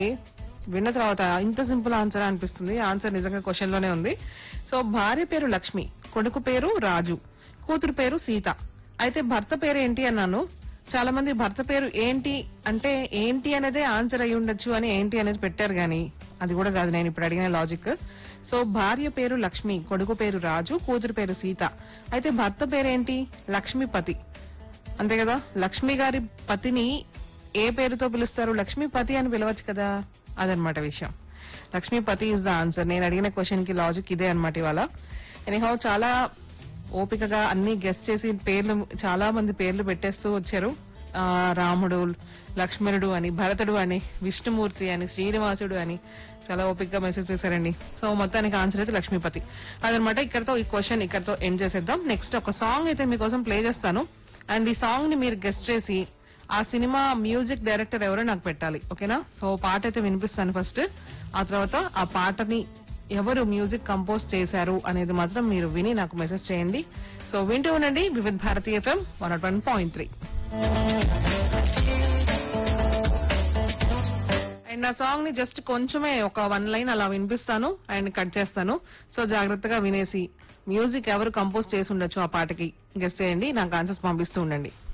విన్న తర్వాత ఇంత సింపుల్ ఆన్సర్ అనిపిస్తుంది ఆన్సర్ నిజంగా క్వశ్చన్ లోనే ఉంది సో భార్య పేరు లక్ష్మి కొడుకు పేరు రాజు కూతురు పేరు సీత అయితే భర్త పేరు ఏంటి అన్నాను చాలా మంది భర్త పేరు ఏంటి అంటే ఏంటి అనేదే ఆన్సర్ అయి ఉండొచ్చు అని ఏంటి అనేది పెట్టారు గానీ అది కూడా కాదు నేను ఇప్పుడు అడిగిన లాజిక్ సో భార్య పేరు లక్ష్మి కొడుకు పేరు రాజు కూతురు పేరు సీత అయితే భర్త పేరేంటి లక్ష్మీపతి అంతే కదా లక్ష్మి గారి పతిని ఏ పేరుతో పిలుస్తారు లక్ష్మీపతి అని పిలవచ్చు కదా అదనమాట విషయం లక్ష్మీపతి ఇస్ ద ఆన్సర్ నేను అడిగిన క్వశ్చన్ కి లాజిక్ ఇదే అనమాట ఇవాళ ఎనీహౌ చాలా ఓపికగా అన్ని గెస్ట్ చేసి పేర్లు చాలా మంది పేర్లు పెట్టేస్తూ వచ్చారు ఆ, రాముడు లక్ష్మణుడు అని భరతుడు అని విష్ణుమూర్తి అని శ్రీనివాసుడు అని చాలా ఓపికగా మెసేజ్ చేశారండి సో మొత్తానికి ఆన్సర్ అయితే లక్ష్మీపతి అదనమాట ఇక్కడతో ఈ క్వశ్చన్ ఇక్కడతో ఎండ్ చేసేద్దాం నెక్స్ట్ ఒక సాంగ్ అయితే మీకోసం ప్లే చేస్తాను అండ్ ఈ సాంగ్ ని మీరు గెస్ట్ చేసి ఆ సినిమా మ్యూజిక్ డైరెక్టర్ ఎవరో నాకు పెట్టాలి ఓకేనా సో పాట అయితే వినిపిస్తాను ఫస్ట్ ఆ తర్వాత ఆ పాటని ఎవరు మ్యూజిక్ కంపోజ్ చేశారు అనేది మాత్రం మీరు విని నాకు మెసేజ్ చేయండి సో వింటూ ఉండండి Vividh Bharati FM one nought one point three and ఆ సాంగ్ ని జస్ట్ కొంచెమే ఒక వన్ లైన్ అలా వినిపిస్తాను అండ్ కట్ చేస్తాను సో జాగ్రత్తగా వినేసి మ్యూజిక్ ఎవరు కంపోజ్ చేసి ఉండొచ్చు ఆ పాటకి గెస్ట్ చేయండి నాకు ఆన్సర్స్ పంపిస్తూ ఉండండి